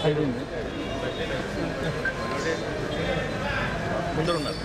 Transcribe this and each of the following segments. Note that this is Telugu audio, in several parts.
ముందర ఉన్నారు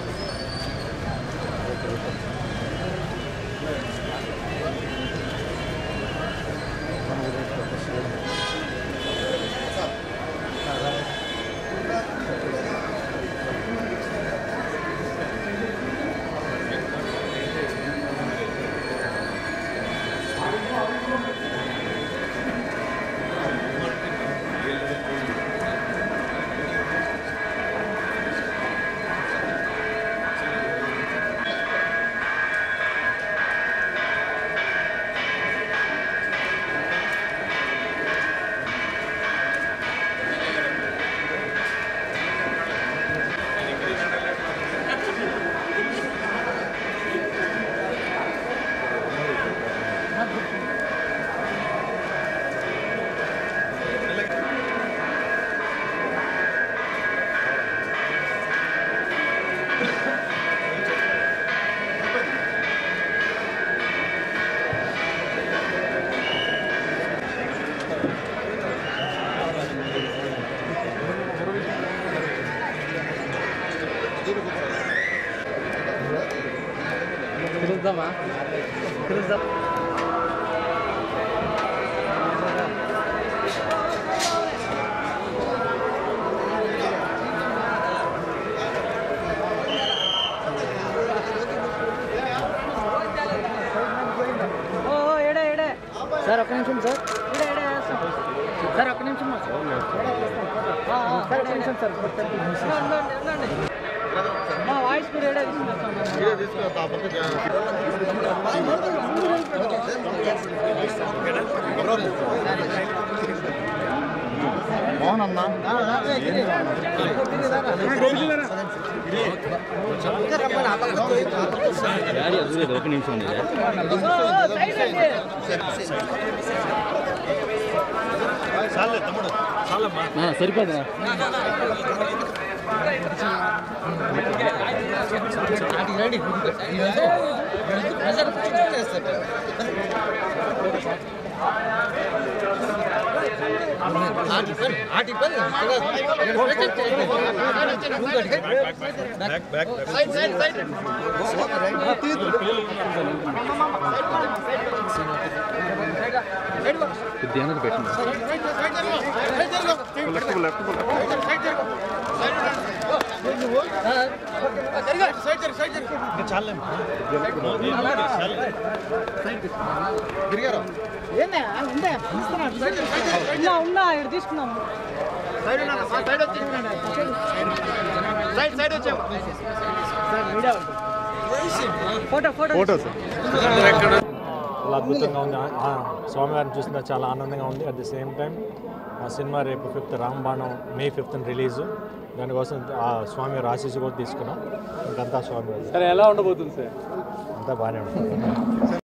పిలుద్దామా పిలుద్దాం ఓ ఓ, ఏడే ఏడే సార్ ఒక్క నిమిషం సార్ ఏడే ఏడే వేస్తాం. సార్ ఒక్క నిమిషం సార్ ఆ, ఆ, సార్ ఒక్క నిమిషం సార్ ఉండండి, ఉండండి, ఉండండి. మా వాయిస్ మీరు ఏడే తీసుకుంటాం ఒక నిమిషం ఉంది సరిపోతుందా కొద్దిగా పెట్టండి ఉన్నా ఉన్నా ఇక్కడ తీసుకున్నాము ఫోటో ఫోటో ఫోటో చాలా అద్భుతంగా ఉంది ఆ- ఆ స్వామివారిని చూసిన చాలా ఆనందంగా ఉంది అట్ ది సేమ్ టైం ఆ సినిమా రేపు fifth Ramabanam May fifth release దానికోసం ఆ స్వామి ఆశీస్సు కూడా తీసుకున్నాం ఇంకంతా స్వామి సరే ఎలా ఉండబోతుంది సార్ అంతా బాగానే ఉంటుంది